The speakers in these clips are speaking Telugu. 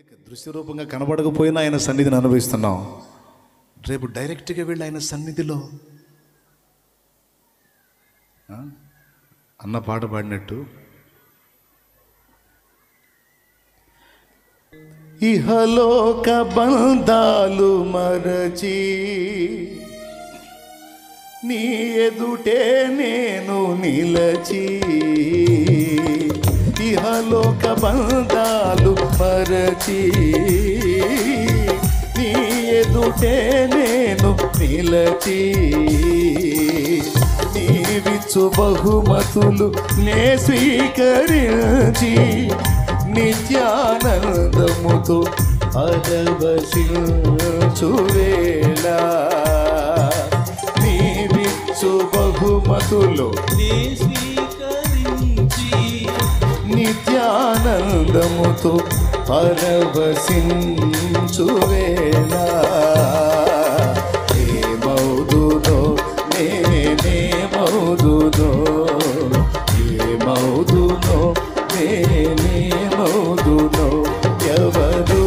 దృశ్య రూపంగా కనబడకపోయినా ఆయన సన్నిధిని అనుభవిస్తున్నాం రేపు డైరెక్ట్గా వెళ్ళి ఆయన సన్నిధిలో ఆ? అన్న పాట పాడినట్టు ఇహలోక బంధాలు మరచి నీ ఎదుటే నేను నిలచి ఇహలోక బంధాలు మరచి నీ ఎదుటే నేను నిలచి నీవిచ్చు బహుమతులు నే స్వీకరించి నిత్యానందముతో అరవశించువేళ నీవిచ్చు బహుమతులు నీ స్వీకరించి నిత్యానందముతో పరవశించువేళ ఏమౌదునో నేనేమౌదునో ఏమౌదునో నేనేమౌదునో ఎవరు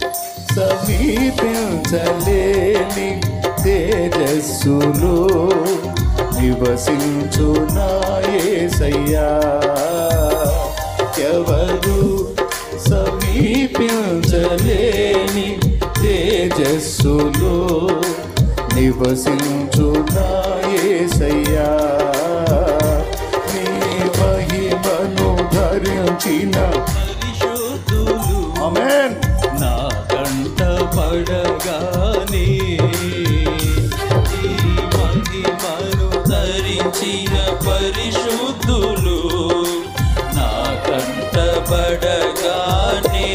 సమీపించలేని తేజస్సులో నివసించు నాయసయ్యా ఎవరు సమీపించలేని తేజస్సులో నివసించు నాయసయ్యా నీ మహిమను ధరించిన పరిశుద్ధులు ఆమేన్ నా కంట పడగానే ఈ మహిమను ధరించిన పరిశుద్ధులు నా కంట పడగానే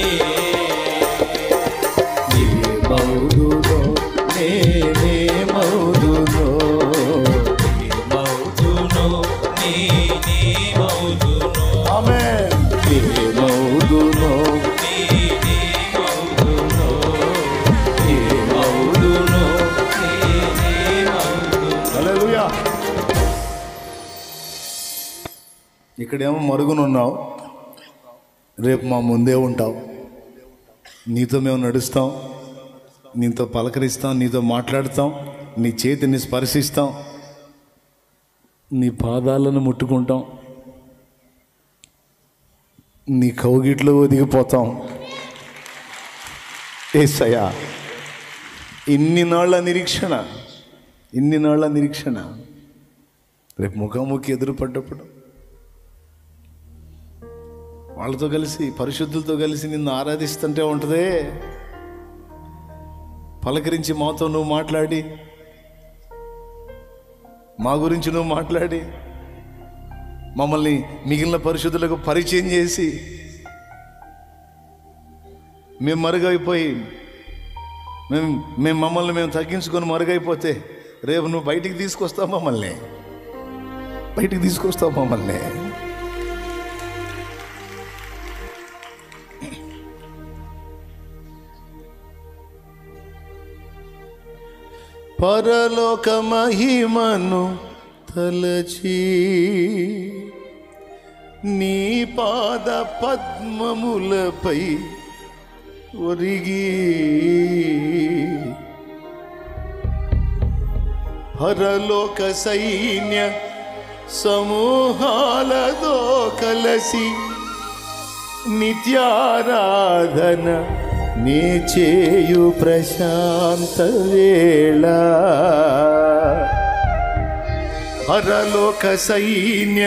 నీ మౌదునో నేనే మౌదునో మౌదునో నేనే మౌదునో ఆమేన్ నీ మౌదునో నేనే మౌదునో నీ మౌదునో నేనే మౌదునో హల్లెలూయా ఇక్కడేమో మరుగునున్నావు రేపు మా ముందే ఉంటావు నీతో మేము నడుస్తాం నీతో పలకరిస్తాం నీతో మాట్లాడతాం నీ చేతిని స్పర్శిస్తాం నీ పాదాలను ముట్టుకుంటాం నీ కౌగిట్లో ఒదిగిపోతాం ఏసయ్యా ఇన్ని నాళ్ళ నిరీక్షణ ఇన్ని నాళ్ళ నిరీక్షణ రేపు ముఖాముఖి ఎదురుపడ్డప్పుడు వాళ్ళతో కలిసి పరిశుద్ధులతో కలిసి నిన్ను ఆరాధిస్తుంటే ఉంటుందే పలకరించి మాతో నువ్వు మాట్లాడి మా గురించి నువ్వు మాట్లాడి మమ్మల్ని మిగిలిన పరిశుద్ధులకు పరిచయం చేసి మేము మరుగైపోయి మేము మేము మమ్మల్ని మేము తగ్గించుకొని మరుగైపోతే రేపు నువ్వు బయటికి తీసుకొస్తావు మమ్మల్ని బయటికి తీసుకొస్తావు మమ్మల్ని పరలోక మహిమను తలచి నీ పాద పద్మములపై ఒరిగి పరలోక సైన్య సమూహాలతో కలసి నిత్యారాధన నీ చేయు ప్రశాంత వేళ పరలోక సైన్య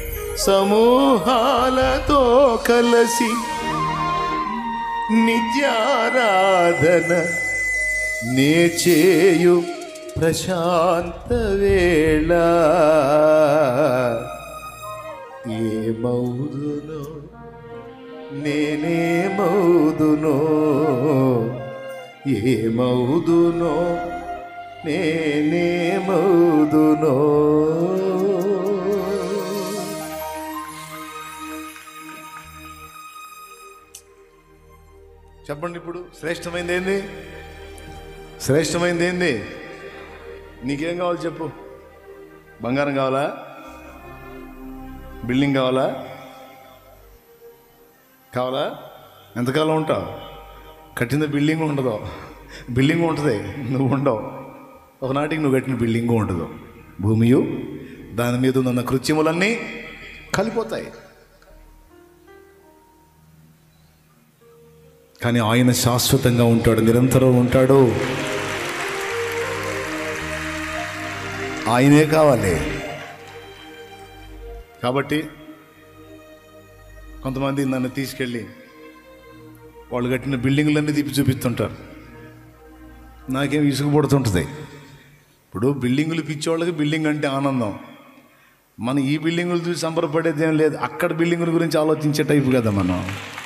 సమూహాలతో కలసి నిత్యారాధన నే చేయు ప్రశాంత వేళ ఏ మౌదునో నేనే మౌదునో ఏ మౌదునో నేనే మౌదునో చెప్పండి ఇప్పుడు శ్రేష్టమైంది ఏంది శ్రేష్టమైంది ఏంది నీకేం కావాలి చెప్పు బంగారం కావాలా బిల్డింగ్ కావాలా కావాలా ఎంతకాలం ఉంటావు కట్టిన బిల్డింగ్ ఉండదు బిల్డింగ్ ఉంటుంది నువ్వు ఉండవు ఒకనాటికి నువ్వు కట్టిన బిల్డింగు ఉండదు భూమియు దాని మీద ఉన్న కృత్యములన్నీ కలిపోతాయి కానీ ఆయన శాశ్వతంగా ఉంటాడు నిరంతరం ఉంటాడు ఆయనే కావాలి కాబట్టి కొంతమంది నన్ను తీసుకెళ్ళి వాళ్ళు కట్టిన బిల్డింగులన్నీ తిప్పి చూపిస్తుంటారు నాకేం విసుగుపడుతుంటుంది ఇప్పుడు బిల్డింగులు పిచ్చోళ్ళకి బిల్డింగ్ అంటే ఆనందం మన ఈ బిల్డింగులు చూసి సంబరపడేది ఏం లేదు అక్కడ బిల్డింగుల గురించి ఆలోచించే టైపు కదా మనం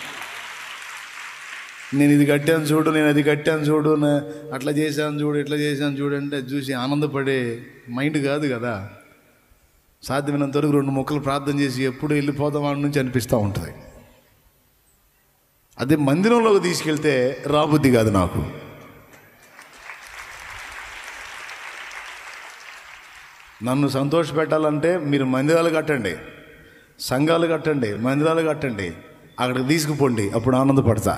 నేను ఇది కట్టాను చూడు నేను అది కట్టాను చూడు నే- అట్లా చేశాను చూడు ఇట్లా చేశాను చూడు అంటే అది చూసి ఆనందపడే మైండ్ కాదు కదా సాధ్యమైనంత వరకు రెండు మొక్కలు ప్రార్థన చేసి ఎప్పుడు వెళ్ళిపోదాం వాడి నుంచి అనిపిస్తూ ఉంటుంది అదే మందిరంలోకి తీసుకెళ్తే రాబుద్ది కాదు నాకు నన్ను సంతోషపెట్టాలంటే మీరు మందిరాలు కట్టండి సంఘాలు కట్టండి మందిరాలు కట్టండి అక్కడికి తీసుకుపోండి అప్పుడు ఆనందపడతా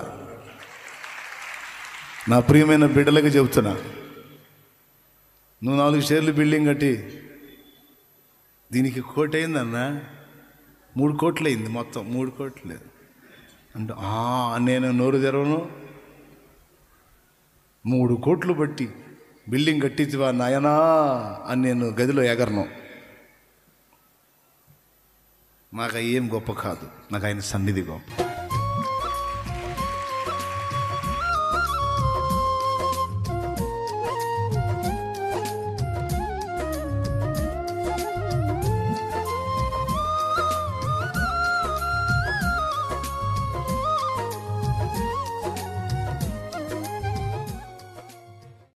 నా ప్రియమైన బిడ్డలకి చెబుతున్నా నువ్వు నాలుగు షేర్లు బిల్డింగ్ కట్టి దీనికి కోటి అయిందన్నా మూడు కోట్లు అయింది మొత్తం మూడు కోట్లు అంటే "ఆ, నేను నోరు తెరవను మూడు కోట్లు బట్టి బిల్డింగ్ కట్టించివా నాయనా అని నేను గదిలో ఎగరను నాకు అవి ఏం గొప్ప కాదు నాకు ఆయన సన్నిధి గొప్ప